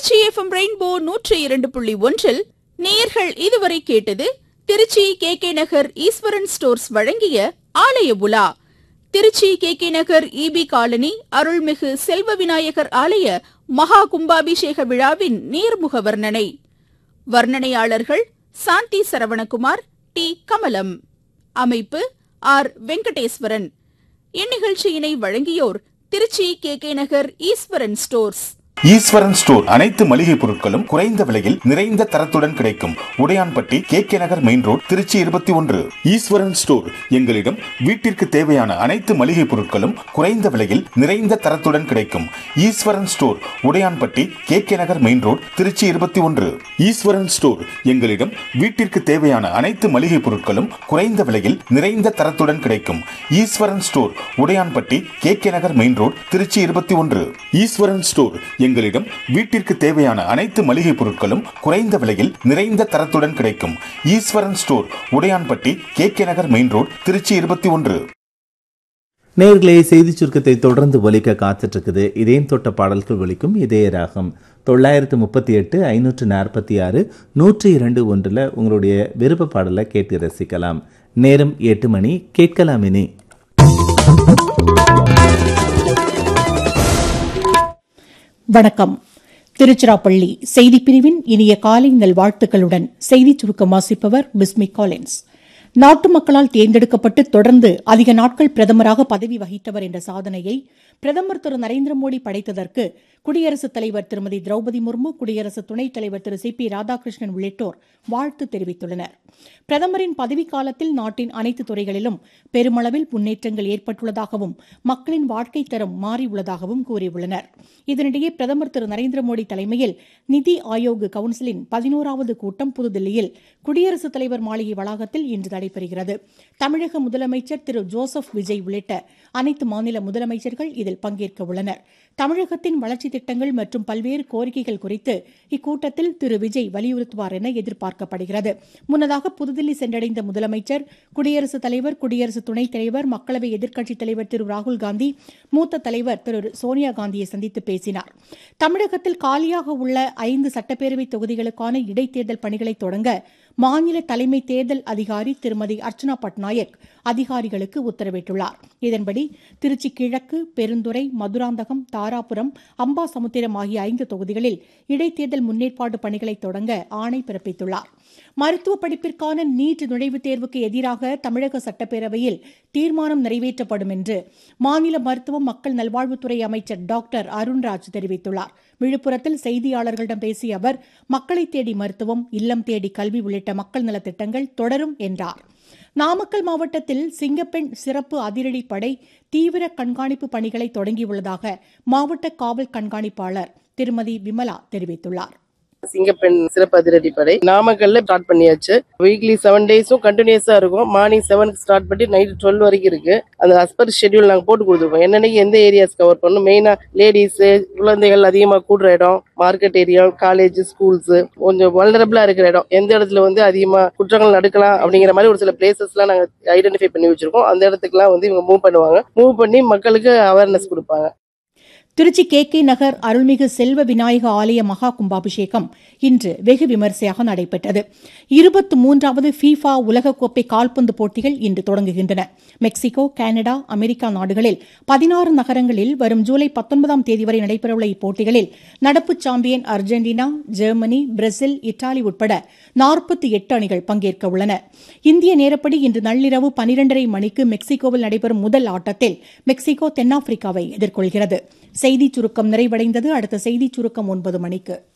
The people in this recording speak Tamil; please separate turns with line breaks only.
திருச்சி எஃப்எம் ரெயின்போ நூற்றி இரண்டு புள்ளி ஒன்றில் நேயர்கள் இதுவரை கேட்டது Trichy K K Nagar Eswaran stores வழங்கிய ஆலய உலா Trichy K K Nagar EB colony அருள்மிகு செல்வ விநாயகர் ஆலய மகா கும்பாபிஷேக விழாவின் நேர்முக வர்ணனை வர்ணனையாளர்கள் சாந்தி சரவணகுமார் டி கமலம் அமைப்பு ஆர் வெங்கடேஸ்வரன் இந்நிகழ்ச்சியினை வழங்கியோர் Trichy K K Nagar Eswaran stores
Eswaran store அனைத்து மளிகை பொருட்களும் குறைந்த விலையில் நிறைந்த தரத்துடன் கிடைக்கும் Udaiyanpatti K K Nagar main road Trichy இருபத்தி ஒன்று ஈஸ்வரன் ஸ்டோர் எங்களிடம் வீட்டிற்கு தேவையான அனைத்து மளிகை பொருட்களும் குறைந்த விலையில் நிறைந்த தரத்துடன் கிடைக்கும் Eswaran store Udaiyanpatti K K Nagar main road Trichy இருபத்தி ஒன்று ஈஸ்வரன் ஸ்டோர் எங்களிடம் வீட்டிற்கு தேவையான அனைத்து மளிகை பொருட்களும் குறைந்த விலையில் நிறைந்த தரத்துடன் கிடைக்கும் Eswaran store Udaiyanpatti K K Nagar main road Trichy இருபத்தி ஒன்று ஈஸ்வரன் ஸ்டோர் எங்களிடம் வீட்டிற்கு தேவையான அனைத்து மளிகை பொருட்களும் குறைந்த விலையில் நிறைந்த தரத்துடன் கிடைக்கும் Eswaran store Udaiyanpatti K K Nagar main road Trichy இருபத்தி ஒன்று
நேர்களே செய்திச் சுருக்கத்தை தொடர்ந்து ஒலிக்க காத்துட்டு இருக்குது இதயம் தொட்ட பாடல்கள் ஒலிக்கும் இதய ராகம் தொள்ளாயிரத்து முப்பத்தி எட்டு ஐநூற்று நாற்பத்தி ஆறு நூற்றி இரண்டு ஒன்றில் உங்களுடைய விருப்ப பாடலை கேட்டு ரசிக்கலாம் நேரம் எட்டு மணி கேட்கலாம் இனி
வணக்கம் திருச்சிராப்பள்ளி செய்திப் பிரிவின் இனிய காலை நல்வாழ்த்துக்களுடன் செய்திச் சுருக்கம் வாசிப்பவர் பிஸ்மி காலின்ஸ் நாட்டு மக்களால் தேர்ந்தெடுக்கப்பட்டு தொடர்ந்து அதிக நாட்கள் பிரதமராக பதவி வகித்தவர் என்ற சாதனையை பிரதமர் திரு நரேந்திர மோடி படைத்ததற்கு குடியரசுத் தலைவர் திருமதி திரௌபதி முர்மு குடியரசு துணைத் தலைவர் திரு சி பி ராதாகிருஷ்ணன் உள்ளிட்டோர் வாழ்த்து தெரிவித்துள்ளனர் பிரதமரின் பதவிக்காலத்தில் நாட்டின் அனைத்து துறைகளிலும் பெருமளவில் முன்னேற்றங்கள் ஏற்பட்டுள்ளதாகவும் மக்களின் வாழ்க்கை தரம் மாறியுள்ளதாகவும் கூறியுள்ளனர் இதனிடையே பிரதமர் திரு நரேந்திர மோடி தலைமையில் நிதி ஆயோக் கவுன்சிலின் பதினோராவது கூட்டம் புதுதில்லியில் குடியரசுத் தலைவர் மாளிகை வளாகத்தில் இன்று நடைபெறுகிறது தமிழக முதலமைச்சர் திரு ஜோசப் விஜய் உள்ளிட்ட அனைத்து மாநில முதலமைச்சர்கள் இதில் பங்கேற்க உள்ளனர் தமிழகத்தின் வளர்ச்சித் திட்டங்கள் மற்றும் பல்வேறு கோரிக்கைகள் குறித்து இக்கூட்டத்தில் திரு விஜய் வலியுறுத்துவார் என எதிர்பார்க்கப்படுகிறது முன்னதாக புதுதில்லி சென்றடைந்த முதலமைச்சர் குடியரசுத் தலைவர் குடியரசு துணைத் தலைவர் மக்களவை எதிர்க்கட்சித் தலைவர் திரு ராகுல் காந்தி மூத்த தலைவர் திரு சோனியா காந்தியை சந்தித்து பேசினார் தமிழகத்தில் காலியாக உள்ள ஐந்து சட்டப்பேரவை தொகுதிகளுக்கான இடைத்தேர்தல் பணிகளை தொடங்க மாநில தலைமை தேர்தல் அதிகாரி திருமதி அர்ச்சனா பட்நாயக் அதிகாரிகளுக்கு உத்தரவிட்டுள்ளார் இதன்படி திருச்சி கிழக்கு பெருந்துறை மதுராந்தகம் தாராபுரம் அம்பாசமுத்திரம் ஆகிய ஐந்து தொகுதிகளில் இடைத்தேர்தல் முன்னேற்பாடு பணிகளை தொடங்க ஆணை பிறப்பித்துள்ளார் மருத்துவ படிப்பிற்கான நீட் நுழைவுத் தேர்வுக்கு எதிராக தமிழக சட்டப்பேரவையில் தீர்மானம் நிறைவேற்றப்படும் என்று மாநில மருத்துவம் மக்கள் நல்வாழ்வுத்துறை அமைச்சர் டாக்டர் அருண்ராஜ் தெரிவித்துள்ளார் விழுப்புரத்தில் செய்தியாளர்களிடம் பேசிய அவர் மக்களை தேடி மருத்துவம் இல்லம் தேடி கல்வி உள்ளிட்ட மக்கள் நலத்திட்டங்கள் தொடரும் என்றார் நாமக்கல் மாவட்டத்தில் சிங்கப்பெண் சிறப்பு அதிரடிப்படை தீவிர கண்காணிப்பு பணிகளை தொடங்கியுள்ளதாக மாவட்ட காவல் கண்காணிப்பாளர் திருமதி விமலா தெரிவித்துள்ளார்
சிங்கப்பெண் சிறப்பு அதிரடி படை நாமக்கல்ல ஸ்டார்ட் பண்ணியாச்சு வீக்லி செவன் டேஸும் கண்டினியூஸா இருக்கும் மார்னிங் செவனுக்கு ஸ்டார்ட் பண்ணி நைட் டுவெல் வரைக்கும் இருக்கு அந்த அஸ்பர் ஷெட்யூல் நாங்க போட்டு கொடுத்துருக்கோம் என்னன்னைக்கு எந்த ஏரியாஸ் கவர் பண்ணணும் மெயினா லேடிஸ் குழந்தைகள் அதிகமா கூடுற இடம் மார்க்கெட் ஏரியா காலேஜ் ஸ்கூல்ஸ் கொஞ்சம் வல்னரபிளா இருக்கிற இடம் எந்த இடத்துல வந்து அதிகமா குற்றங்கள் நடக்கலாம் அப்படிங்கிற மாதிரி ஒரு சில பிளேசஸ் எல்லாம் நாங்க ஐடென்டிஃபை பண்ணி வச்சிருக்கோம் அந்த இடத்துக்குலாம் வந்து இவங்க மூவ் பண்ணுவாங்க மூவ் பண்ணி மக்களுக்கு அவேர்னஸ் கொடுப்பாங்க
திருச்சி கே கே நகர் அருள்மிகு செல்வ விநாயக ஆலய மகா கும்பாபிஷேகம் இன்று வெகு விமரிசையாக நடைபெற்றது இருபத்தி மூன்றாவது ஃபீஃபா உலகக்கோப்பை கால்பந்து போட்டிகள் இன்று தொடங்குகின்றன மெக்சிகோ கனடா அமெரிக்கா நாடுகளில் பதினாறு நகரங்களில் வரும் ஜூலை பத்தொன்பதாம் தேதி வரை நடைபெறவுள்ள இப்போட்டிகளில் நடப்பு champion Argentina Germany Brazil Italy உட்பட நாற்பத்தி எட்டு அணிகள் பங்கேற்க உள்ளன இந்திய நேரப்படி இன்று நள்ளிரவு பனிரெண்டரை மணிக்கு மெக்சிகோவில் நடைபெறும் முதல் ஆட்டத்தில் மெக்சிகோ தென்னாப்பிரிக்காவை எதிர்கொள்கிறது செய்திச் சுருக்கம் நிறைவடைந்தது அடுத்த செய்திச் சுருக்கம் ஒன்பது மணிக்கு